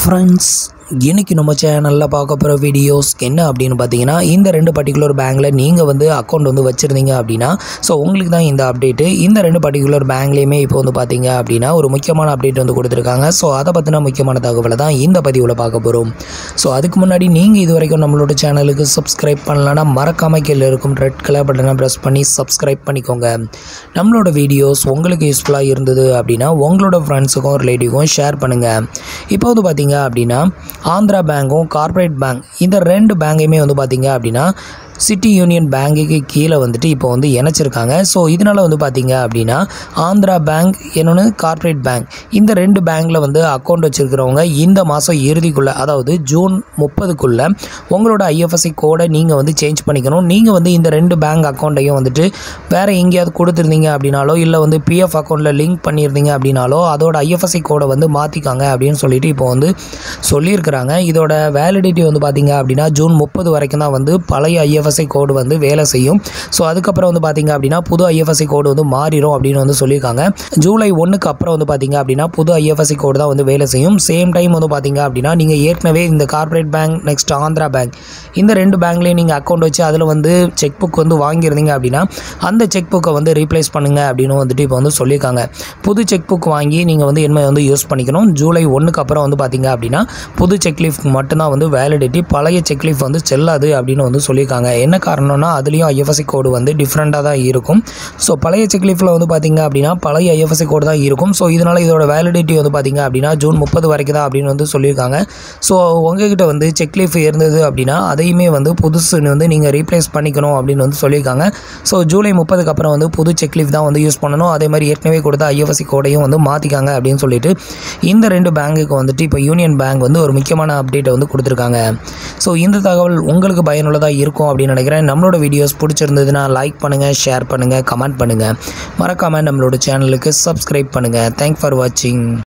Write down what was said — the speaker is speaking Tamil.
ஃப்ரெண்ட்ஸ் இன்னைக்கு நம்ம சேனலில் பார்க்க போகிற வீடியோஸ் என்ன அப்படின்னு பார்த்தீங்கன்னா இந்த ரெண்டு பர்டிகுலர் பேங்க்கில் நீங்கள் வந்து அக்கௌண்ட் வந்து வச்சுருந்தீங்க அப்படின்னா ஸோ உங்களுக்கு தான் இந்த அப்டேட்டு இந்த ரெண்டு பர்டிகுலர் பேங்க்லேயுமே இப்போ வந்து பார்த்தீங்க அப்படின்னா ஒரு முக்கியமான அப்டேட் வந்து கொடுத்துருக்காங்க ஸோ அதை பற்றின முக்கியமான தகவலை தான் இந்த பதிவில் பார்க்க போகிறோம் ஸோ அதுக்கு முன்னாடி நீங்கள் இது வரைக்கும் நம்மளோட சேனலுக்கு சப்ஸ்கிரைப் பண்ணலன்னா மறக்காம கீழே இருக்கும் ரெட் கலர் பட்டனை ப்ரெஸ் பண்ணி சப்ஸ்கிரைப் பண்ணிக்கோங்க நம்மளோட வீடியோஸ் உங்களுக்கு யூஸ்ஃபுல்லாக இருந்தது அப்படின்னா உங்களோட ஃப்ரெண்ட்ஸுக்கும் ரிலேட்டிவ்க்கும் ஷேர் பண்ணுங்கள் இப்போ வந்து பார்த்தீங்க அப்படின்னா ஆந்திரா பேங்க்கும் கார்ப்பரேட் பேங்க் இந்த ரெண்டு பேங்கையுமே வந்து பார்த்தீங்க அப்படின்னா சிட்டி யூனியன் பேங்குக்கு கீழே வந்துட்டு இப்போ வந்து இணைச்சிருக்காங்க ஸோ இதனால் வந்து பார்த்தீங்க அப்படின்னா ஆந்திரா பேங்க் இன்னொன்று கார்ப்பரேட் பேங்க் இந்த ரெண்டு பேங்க்கில் வந்து அக்கௌண்ட் வச்சுருக்கிறவங்க இந்த மாதம் இறுதிக்குள்ளே அதாவது ஜூன் முப்பதுக்குள்ளே உங்களோட ஐஎஃப்எஸ்சி கோடை நீங்கள் வந்து சேஞ்ச் பண்ணிக்கணும் நீங்கள் வந்து இந்த ரெண்டு பேங்க் அக்கௌண்ட்டையும் வந்துட்டு வேறு எங்கேயாவது கொடுத்துருந்தீங்க அப்படின்னாலோ இல்லை வந்து பிஎஃப் அக்கௌண்ட்டில் லிங்க் பண்ணியிருந்தீங்க அப்படின்னாலோ அதோட ஐஎஃப்எஸ்சி கோடை வந்து மாற்றிக்காங்க அப்படின்னு சொல்லிட்டு இப்போ வந்து சொல்லியிருக்கிறாங்க இதோட வேலிடிட்டி வந்து பார்த்தீங்க அப்படின்னா ஜூன் முப்பது வரைக்கும் தான் வந்து பழைய ஐஎஃப்எஸ்சி கோடு வந்து வேலை செய்யும் ஸோ அதுக்கப்புறம் வந்து பார்த்தீங்க அப்படின்னா புது ஐஎஃப்எஸ்சி கோடு வந்து மாறிடும் அப்படின்னு வந்து சொல்லியிருக்காங்க ஜூலை ஒன்றுக்கு அப்புறம் வந்து பார்த்தீங்க அப்படின்னா புது ஐஎஃப்எஸ்சி கோடு தான் வந்து வேலை செய்யும் சேம் டைம் வந்து பார்த்தீங்க அப்படின்னா நீங்கள் ஏற்கனவே இந்த corporate bank next Andhra bank இந்த ரெண்டு பேங்க்லேயும் நீங்கள் அக்கௌண்ட் வச்சு அதில் வந்து செக் புக் வந்து வாங்கியிருந்தீங்க அப்படின்னா அந்த செக் புக்கை வந்து ரீப்ளேஸ் பண்ணுங்க அப்படின்னு வந்துட்டு இப்போ வந்து சொல்லியிருக்காங்க புது செக் புக் வாங்கி நீங்கள் வந்து என்ன வந்து யூஸ் பண்ணிக்கணும் ஜூலை ஒன்றுக்கு அப்புறம் வந்து பார்த்தீங்க அப்படின்னா புது செக் லீஃப் மட்டும்தான் வந்து வேலிடிட்டி பழைய செக் லீஃப் வந்து செல்லாது அப்படின்னு வந்து சொல்லியிருக்காங்க என்ன காரணம்னா அதுலேயும் ஐஎஃப்எஸ்சி கோடு வந்து டிஃப்ரெண்ட்டாக தான் இருக்கும் ஸோ பழைய செக் லீஃபில் வந்து பார்த்தீங்க அப்படின்னா பழைய ஐஎஃப்எஸ்சி கோடு தான் இருக்கும் ஸோ இதனால் இதோட வேலிடிட்டி வந்து பார்த்தீங்க அப்படின்னா ஜூன் முப்பது வரைக்கும் தான் அப்படின்னு வந்து சொல்லியிருக்காங்க ஸோ உங்ககிட்ட வந்து செக் லீஃப் இருந்தது அப்படின்னா அதையுமே வந்து புதுசுன்னு வந்து நீங்கள் ரீப்ளேஸ் பண்ணிக்கணும் அப்படின்னு வந்து சொல்லியிருக்காங்க ஸோ ஜூலை முப்பதுக்கு அப்புறம் வந்து புது செக் லீஃப் தான் வந்து யூஸ் பண்ணணும் அதே மாதிரி ஏற்கனவே கொடுத்த ஐஎஃப்எஸ்சி கோடையும் வந்து மாற்றிக்காங்க அப்படின்னு சொல்லிட்டு இந்த ரெண்டு பேங்குக்கு வந்துட்டு இப்போ யூனியன் பேங்க் வந்து ஒரு முக்கியமான அப்டேட்டை வந்து கொடுத்துருக்காங்க ஸோ இந்த தகவல் உங்களுக்கு பயனுள்ளதாக இருக்கும் அப்படின்னு நினைக்கிறேன் நம்மளோட வீடியோஸ் பிடிச்சிருந்ததுன்னா லைக் பண்ணுங்கள் ஷேர் பண்ணுங்கள் கமெண்ட் பண்ணுங்கள் மறக்காமல் நம்மளோட சேனலுக்கு சப்ஸ்கிரைப் பண்ணுங்கள் தேங்க் ஃபார் வாட்சிங்